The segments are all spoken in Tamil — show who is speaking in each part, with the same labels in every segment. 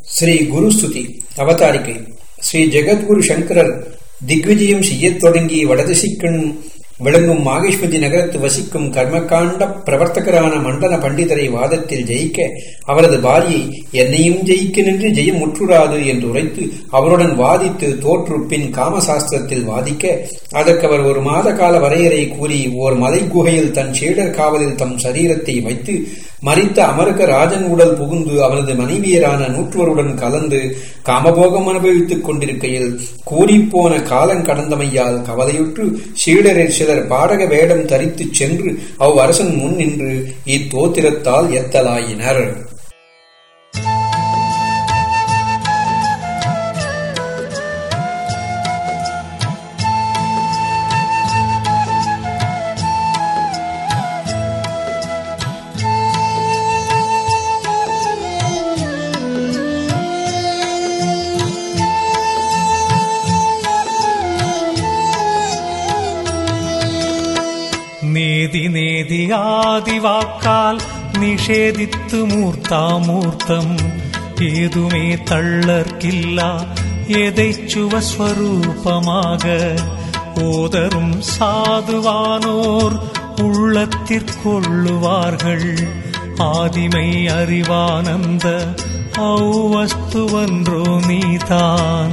Speaker 1: ஸ்ரீ குருஸ்துதி அவதாரிகை ஸ்ரீ ஜெகத்குரு சங்கரர் திக்விஜயம் செய்யத் தொடங்கி வடதிசைக்கண் விளங்கும் மாகேஷ்மதி நகரத்து வசிக்கும் கர்மகாண்ட பிரவர்த்தகரான மண்டன பண்டிதரை வாதத்தில் ஜெயிக்க அவரது பாரியை என்னையும் ஜெயிக்க நின்று ஜெயம் முற்றுராது என்று உரைத்து அவருடன் வாதித்து தோற்று பின் காமசாஸ்திரத்தில் வாதிக்க அதற்கு அவர் ஒரு மாத கால வரையறை கூறி ஓர் மலை குகையில் தன் சீடர் காவலில் தம் சரீரத்தை வைத்து மறித்த அமர்க ராஜன் உடல் புகுந்து அவனது மனைவியரான நூற்றுவருடன் கலந்து காமபோகம் அனுபவித்துக் கொண்டிருக்கையில் கூறிப்போன காலம் கடந்தமையால் கவலையுற்று சீடரில் சிலர் பாடக வேடம் தரித்துச் சென்று அவ்வரசன் முன் நின்று இத்தோத்திரத்தால் எத்தலாயினர்
Speaker 2: നേതി നേതി ആദിവാക്കാൽ നിഷേധിത്തു മൂർത്താമൂർത്തം ഏതുമേ തള്ളർക്കില്ല எதைச்சுவ ஸ்வரூபமாக ஓதரும் சாதுவானோர் உள்ளத்திற்கொள்ளுவார்கள் ஆதிமை அறிவானந்த ஔவஸ்துவன்றோ நீதான்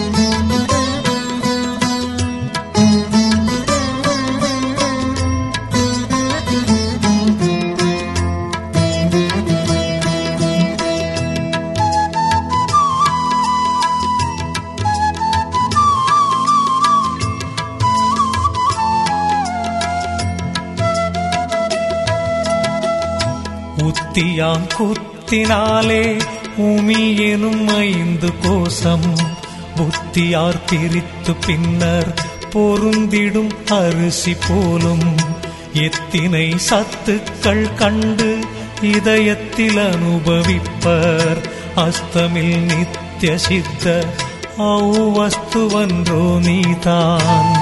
Speaker 2: உத்தியாம் குத்தினாலே உமி எனும் ஐந்து கோசம் புத்தியார் பிரித்து பின்னர் பொருந்திடும் அரிசி போலும் எத்தினை சத்துக்கள் கண்டு இதயத்தில் அனுபவிப்பர் அஸ்தமில் நித்திய சித்த அவ்வஸ்துவன்றோ நீதான்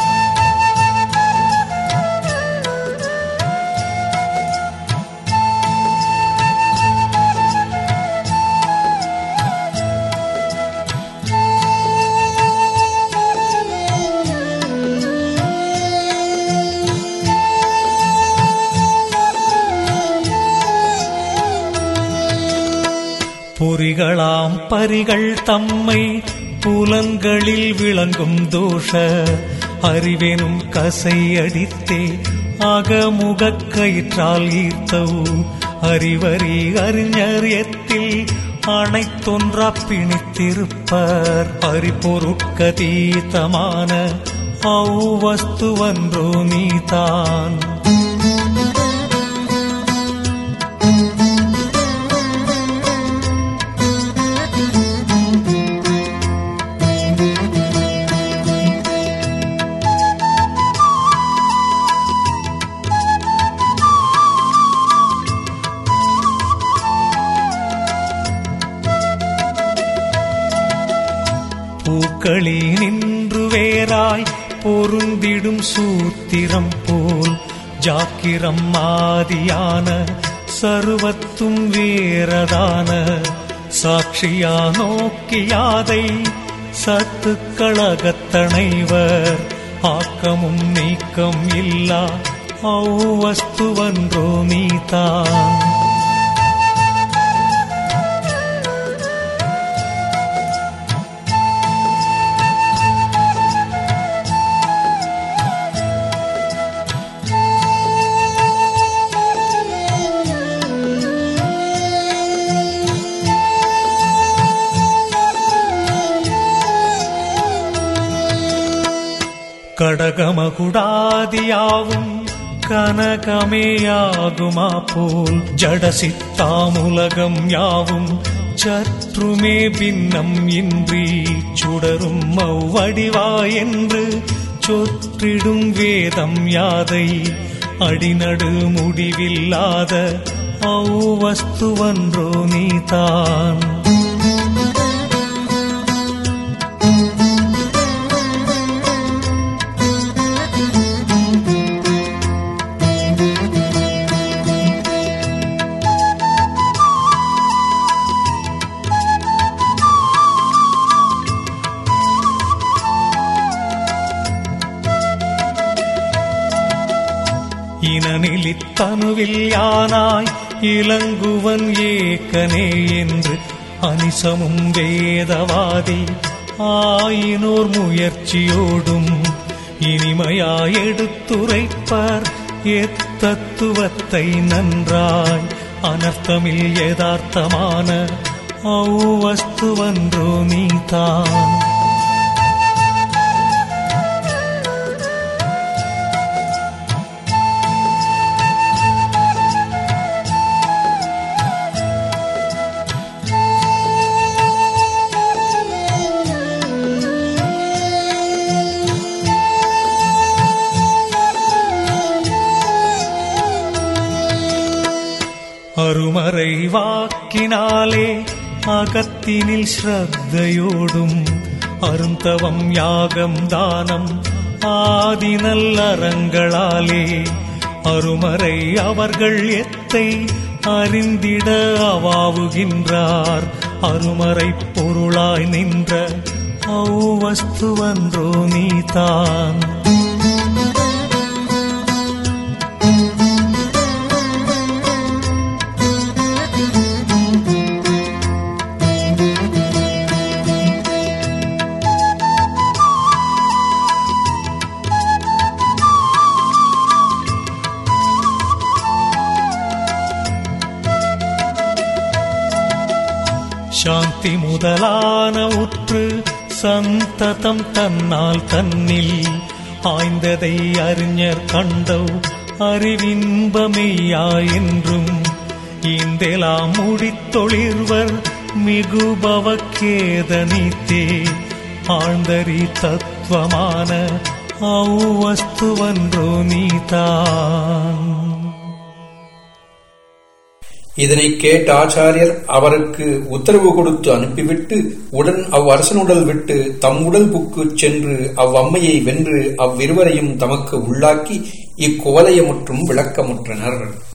Speaker 2: பொறிகளாம் பரிகள் தம்மை புலன்களில் விளங்கும் தோஷ அறிவெனும் கசை அடித்தே அகமுகக் கயிற்றால் ஈர்த்தவு அறிவறி அறிஞர் எத்தில் அனைத்தொன்றா பிணித்திருப்பர் பரிபொருட்கதீதமான அவ்வஸ்துவன்றோ நீதான் பூக்களி நின்று வேறாய் பொருந்திடும் சூத்திரம் போல் ஜாக்கிரம் ஆதியான சர்வத்தும் வேறதான சாட்சியா நோக்கியாதை சத்துக்களகத்தணைவர் ஆக்கமும் நீக்கம் இல்லா அவ்வஸ்துவன்றோ நீதான் கடகமகுடாதியாவும் கனகமேயாகுமா போல் ஜடசித்தாமுலகம் யாவும் சற்றுமே பின்னம் இன்றி சுடரும் மவ்வடிவா என்று சொற்றிடும் வேதம் யாதை அடிநடு முடிவில்லாத அவ்வஸ்துவன்றோ நீதான் இதனில் இத்தனுவில் யானாய் இளங்குவன் ஏக்கனே என்று அனிசமும் வேதவாதி ஆயினோர் முயற்சியோடும் இனிமையாய் எடுத்துரைப்பர் எத்தத்துவத்தை நன்றாய் அனர்த்தமில் யதார்த்தமான அவ்வஸ்துவன்றோ நீதான் அருமறை வாக்கினாலே அகத்தினில் ஸ்ரத்தையோடும் அருந்தவம் யாகம் தானம் ஆதி நல்லறங்களாலே அருமறை அவர்கள் எத்தை அறிந்திட அவாவுகின்றார் அருமறை பொருளாய் நின்ற அவ்வஸ்துவன்றோ நீதான் சாந்தி முதலான உற்று சந்ததம் தன்னால் தன்னில் ஆய்ந்ததை அறிஞர் கண்டவ் அறிவின்பமெய்யா என்றும் இந்தெலாம் முடித்தொழிர்வர் மிகுபவக்கேதனித்தே ஆழ்ந்தறி தத்துவமான அவ்வஸ்துவன்றோ நீதான்
Speaker 1: இதனை கேட்ட ஆச்சாரியர் அவருக்கு உத்தரவு கொடுத்து அனுப்பிவிட்டு உடன் அவ் அரசனுடல் விட்டு தம் உடல் புக்குச் சென்று அவ்வம்மையை வென்று அவ்விருவரையும் தமக்கு உள்ளாக்கி இக்குவலயமுற்றும் விளக்கமுற்றனர்